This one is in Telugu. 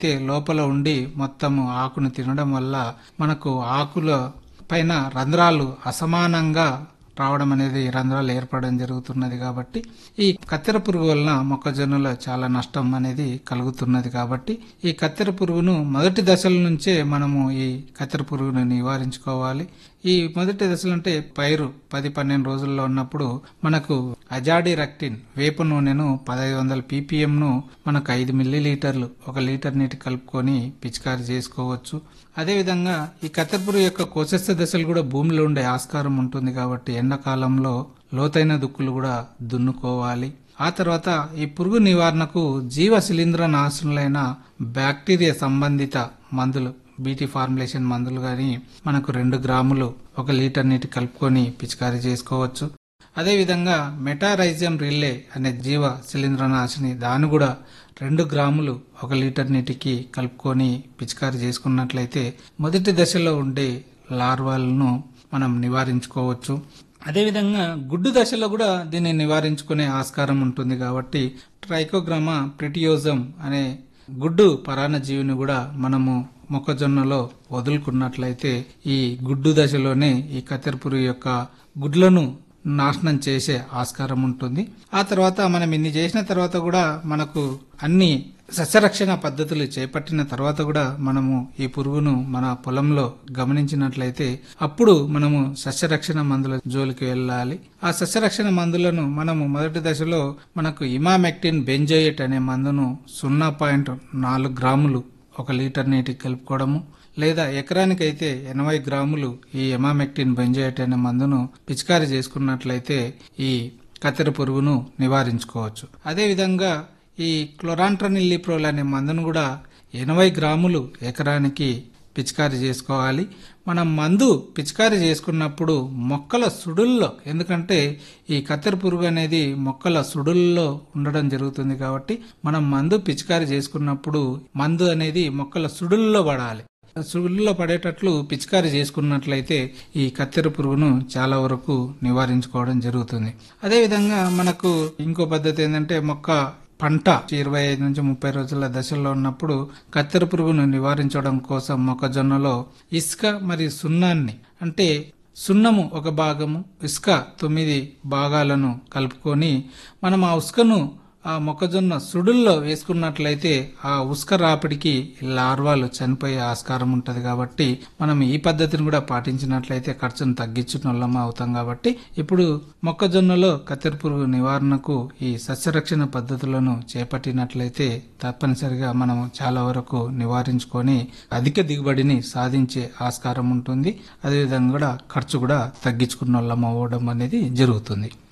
అయితే లోపల ఉండి మొత్తము ఆకును తినడం వల్ల మనకు ఆకుల పైన రంధ్రాలు అసమానంగా రావడం అనేది రంధ్రాలు ఏర్పడడం జరుగుతున్నది కాబట్టి ఈ కత్తెర పురుగు వలన మొక్కజొన్నలో చాలా నష్టం అనేది కలుగుతున్నది కాబట్టి ఈ కత్తెర పురుగును మొదటి దశల నుంచే మనము ఈ కత్తెర పురుగును నివారించుకోవాలి ఈ మొదటి దశలు అంటే పైరు పది పన్నెండు రోజుల్లో ఉన్నప్పుడు మనకు అజాడి రక్టిన్ వేప నూనెను పదహైదు వందల పీపీఎం ను మనకు ఐదు మిల్లీ లీటర్లు ఒక లీటర్ నీటి కలుపుకొని పిచికారి చేసుకోవచ్చు అదేవిధంగా ఈ కత్తెరపురు యొక్క కోశస్థ దశలు కూడా భూమిలో ఉండే ఆస్కారం ఉంటుంది కాబట్టి ఎండాకాలంలో లోతైన దుక్కులు కూడా దున్నుకోవాలి ఆ తర్వాత ఈ పురుగు నివారణకు జీవ శిలీంద్ర నాశనులైన బ్యాక్టీరియా సంబంధిత మందులు బీటీ ఫార్ములేషన్ మందులు కానీ మనకు రెండు గ్రాములు ఒక లీటర్ నీటి కలుపుకొని పిచికారీ చేసుకోవచ్చు అదేవిధంగా మెటారైజం రిల్లే అనే జీవ శిలీంద్రనాశిని దాన్ని కూడా రెండు గ్రాములు ఒక లీటర్ నీటికి కలుపుకొని పిచికారీ చేసుకున్నట్లయితే మొదటి దశలో ఉండే లార్వాలను మనం నివారించుకోవచ్చు అదేవిధంగా గుడ్డు దశలో కూడా దీన్ని నివారించుకునే ఆస్కారం ఉంటుంది కాబట్టి ట్రైకోగ్రామా ప్రిటియోజం అనే గుడ్డు పరాన్నజీవిని కూడా మనము మొక్కజొన్నలో వదులుకున్నట్లయితే ఈ గుడ్డు దశలోనే ఈ కత్తెర పురుగు యొక్క గుడ్లను నాశనం చేసే ఆస్కారం ఉంటుంది ఆ తర్వాత మనం ఇన్ని చేసిన తర్వాత కూడా మనకు అన్ని సస్యరక్షణ పద్ధతులు చేపట్టిన తర్వాత కూడా మనము ఈ పురుగును మన పొలంలో గమనించినట్లయితే అప్పుడు మనము సస్యరక్షణ మందుల జోలికి వెళ్ళాలి ఆ సస్యరక్షణ మందులను మనము మొదటి దశలో మనకు ఇమామెక్టిన్ బెంజోయేట్ అనే మందును సున్నా పాయింట్ నాలుగు గ్రాములు ఒక లీటర్ నీటికి కలుపుకోవడము లేదా ఎకరానికైతే ఎనభై గ్రాములు ఈ ఎమామెక్టిన్ బెంజోయేట్ అనే మందును పిచికారీ చేసుకున్నట్లయితే ఈ కత్తెర పురుగును నివారించుకోవచ్చు అదేవిధంగా ఈ క్లోరాంట్రనిల్లిప్రోల్ అనే మందును కూడా ఎనభై గ్రాములు ఎకరానికి పిచికారీ చేసుకోవాలి మనం మందు పిచికారీ చేసుకున్నప్పుడు మొక్కల సుడుల్లో ఎందుకంటే ఈ కత్తెర పురుగు అనేది మొక్కల సుడుల్లో ఉండడం జరుగుతుంది కాబట్టి మనం మందు పిచికారీ చేసుకున్నప్పుడు మందు అనేది మొక్కల సుడుల్లో పడాలి సుడుల్లో పడేటట్లు పిచికారీ చేసుకున్నట్లయితే ఈ కత్తెర పురుగును చాలా వరకు నివారించుకోవడం జరుగుతుంది అదేవిధంగా మనకు ఇంకో పద్ధతి ఏంటంటే మొక్క పంట ఇరవై ఐదు నుంచి ముప్పై రోజుల దశల్లో ఉన్నప్పుడు కత్తెర పురుగును నివారించడం కోసం మొక్కజొన్నలో ఇసుక మరియు సున్నాన్ని అంటే సున్నము ఒక భాగము ఇసుక తొమ్మిది భాగాలను కలుపుకొని మనం ఆ ఉసుకను ఆ మొక్కజొన్న సుడుల్లో వేసుకున్నట్లయితే ఆ ఉసుక రాపిడికి లార్వాలు చనిపోయే ఆస్కారం ఉంటుంది కాబట్టి మనం ఈ పద్ధతిని కూడా పాటించినట్లయితే ఖర్చును తగ్గించిన వాళ్ళం అవుతాం కాబట్టి ఇప్పుడు మొక్కజొన్నలో కత్తెర పురుగు నివారణకు ఈ సస్యరక్షణ పద్ధతులను చేపట్టినట్లయితే తప్పనిసరిగా మనం చాలా వరకు నివారించుకొని అధిక దిగుబడిని సాధించే ఆస్కారం ఉంటుంది అదేవిధంగా కూడా ఖర్చు కూడా తగ్గించుకున్న వాళ్ళం అవ్వడం అనేది జరుగుతుంది